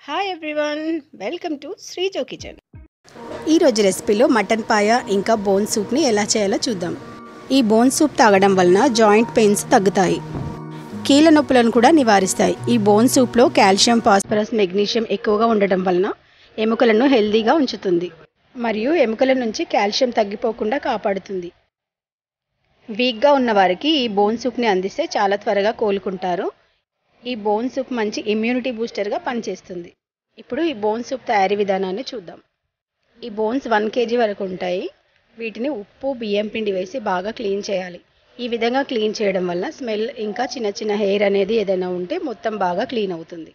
hi everyone welcome to Srijo kitchen ఈరోజు రెసిపీలో mutton పాయ ఇంకా బోన్ సూప్ని ఎలా చేయాలో చూద్దాం ఈ బోన్ సూప్ తాగడం వలన జాయింట్ పెయిన్స్ తగ్గుతాయి కీళ్ళ నొప్పులను కూడా నివారిస్తాయి ఈ బోన్ సూప్లో కాల్షియం ఫాస్ఫరస్ మెగ్నీషియం ఎక్కువగా ఉండడం వలన ఎముకలను హెల్దీగా ఉంచుతుంది మరియు ఎముకల నుంచి కాల్షియం తగ్గిపోకుండా కాపాడుతుంది వీక్గా ఉన్న వారికి ఈ బోన్ సూప్ని అందిస్తే చాలా త్వరగా కోలుకుంటారు ఈ బోన్ సూప్ మంచి ఇమ్యూనిటీ బూస్టర్గా పనిచేస్తుంది ఇప్పుడు ఈ బోన్ సూప్ తయారీ విధానాన్ని చూద్దాం ఈ బోన్స్ వన్ కేజీ వరకు ఉంటాయి వీటిని ఉప్పు బియ్యం పిండి వేసి బాగా క్లీన్ చేయాలి ఈ విధంగా క్లీన్ చేయడం వల్ల స్మెల్ ఇంకా చిన్న చిన్న హెయిర్ అనేది ఏదైనా ఉంటే మొత్తం బాగా క్లీన్ అవుతుంది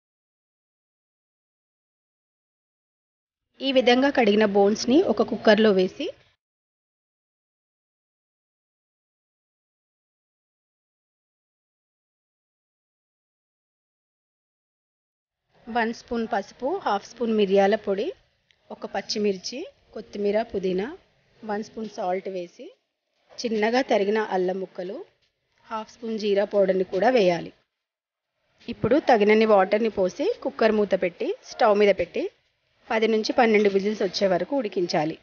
ఈ విధంగా కడిగిన బోన్స్ని ఒక కుక్కర్లో వేసి వన్ స్పూన్ పసుపు హాఫ్ స్పూన్ మిరియాల పొడి ఒక పచ్చిమిర్చి కొత్తిమీర పుదీనా వన్ స్పూన్ సాల్ట్ వేసి చిన్నగా తరిగిన అల్లం ముక్కలు హాఫ్ స్పూన్ జీరా పౌడర్ని కూడా వేయాలి ఇప్పుడు తగినన్ని వాటర్ని పోసి కుక్కర్ మూత పెట్టి స్టవ్ మీద పెట్టి పది నుంచి పన్నెండు విజిల్స్ వచ్చే వరకు ఉడికించాలి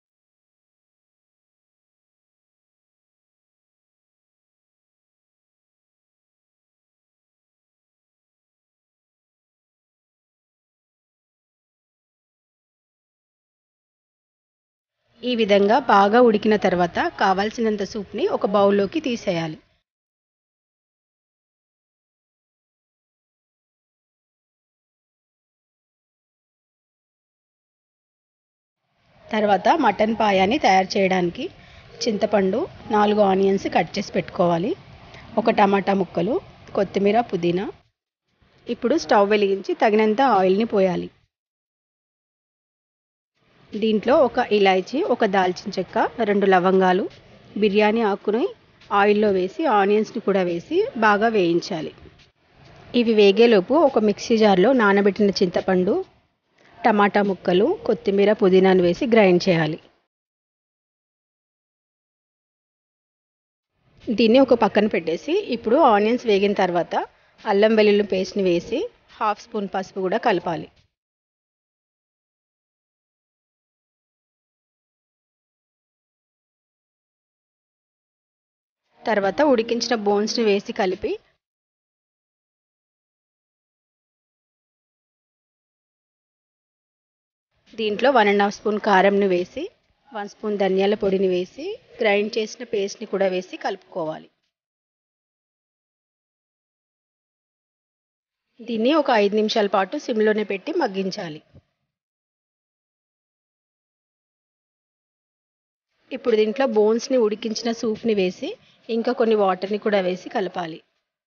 ఈ విధంగా బాగా ఉడికిన తర్వాత కావాల్సినంత సూప్ని ఒక బౌల్లోకి తీసేయాలి తర్వాత మటన్ పాయాని తయారు చేయడానికి చింతపండు నాలుగు ఆనియన్స్ కట్ చేసి పెట్టుకోవాలి ఒక టమాటా ముక్కలు కొత్తిమీర పుదీనా ఇప్పుడు స్టవ్ వెలిగించి తగినంత ఆయిల్ని పోయాలి దీంట్లో ఒక ఇలాయచీ ఒక దాల్చిన చెక్క రెండు లవంగాలు బిర్యానీ ఆకుని ఆయిల్లో వేసి ఆనియన్స్ని కూడా వేసి బాగా వేయించాలి ఇవి వేగేలోపు ఒక మిక్సీ జార్లో నానబెట్టిన చింతపండు టమాటా ముక్కలు కొత్తిమీర పుదీనాను వేసి గ్రైండ్ చేయాలి దీన్ని ఒక పక్కన పెట్టేసి ఇప్పుడు ఆనియన్స్ వేగిన తర్వాత అల్లం వెల్లుల్లి పేస్ట్ని వేసి హాఫ్ స్పూన్ పసుపు కూడా కలపాలి తర్వాత ఉడికించిన బోన్స్ని వేసి కలిపి దీంట్లో వన్ అండ్ హాఫ్ స్పూన్ కారంని వేసి వన్ స్పూన్ ధనియాల పొడిని వేసి గ్రైండ్ చేసిన పేస్ట్ని కూడా వేసి కలుపుకోవాలి దీన్ని ఒక ఐదు నిమిషాల పాటు సిమ్లోనే పెట్టి మగ్గించాలి ఇప్పుడు దీంట్లో బోన్స్ని ఉడికించిన సూప్ని వేసి ఇంకా కొన్ని వాటర్ని కూడా వేసి కలపాలి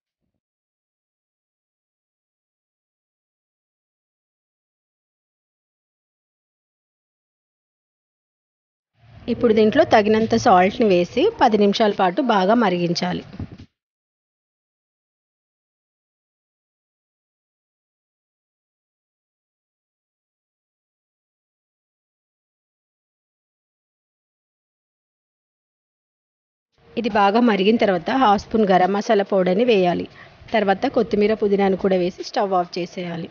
ఇప్పుడు దీంట్లో తగినంత సాల్ట్ని వేసి పది నిమిషాల పాటు బాగా మరిగించాలి ఇది బాగా మరిగిన తర్వాత హాఫ్ స్పూన్ గరం మసాలా పౌడర్ని వేయాలి తర్వాత కొత్తిమీర పుదీనాను కూడా వేసి స్టవ్ ఆఫ్ చేసేయాలి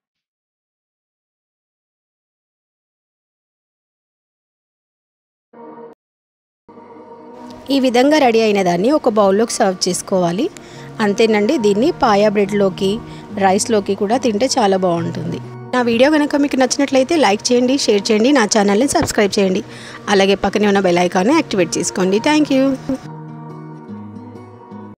ఈ విధంగా రెడీ అయిన దాన్ని ఒక బౌల్లోకి సర్వ్ చేసుకోవాలి అంతేనండి దీన్ని పాయా బ్రెడ్లోకి రైస్లోకి కూడా తింటే చాలా బాగుంటుంది నా వీడియో కనుక మీకు నచ్చినట్లయితే లైక్ చేయండి షేర్ చేయండి నా ఛానల్ని సబ్స్క్రైబ్ చేయండి అలాగే పక్కనే ఉన్న బెల్ ఐకాన్ని యాక్టివేట్ చేసుకోండి థ్యాంక్ యూ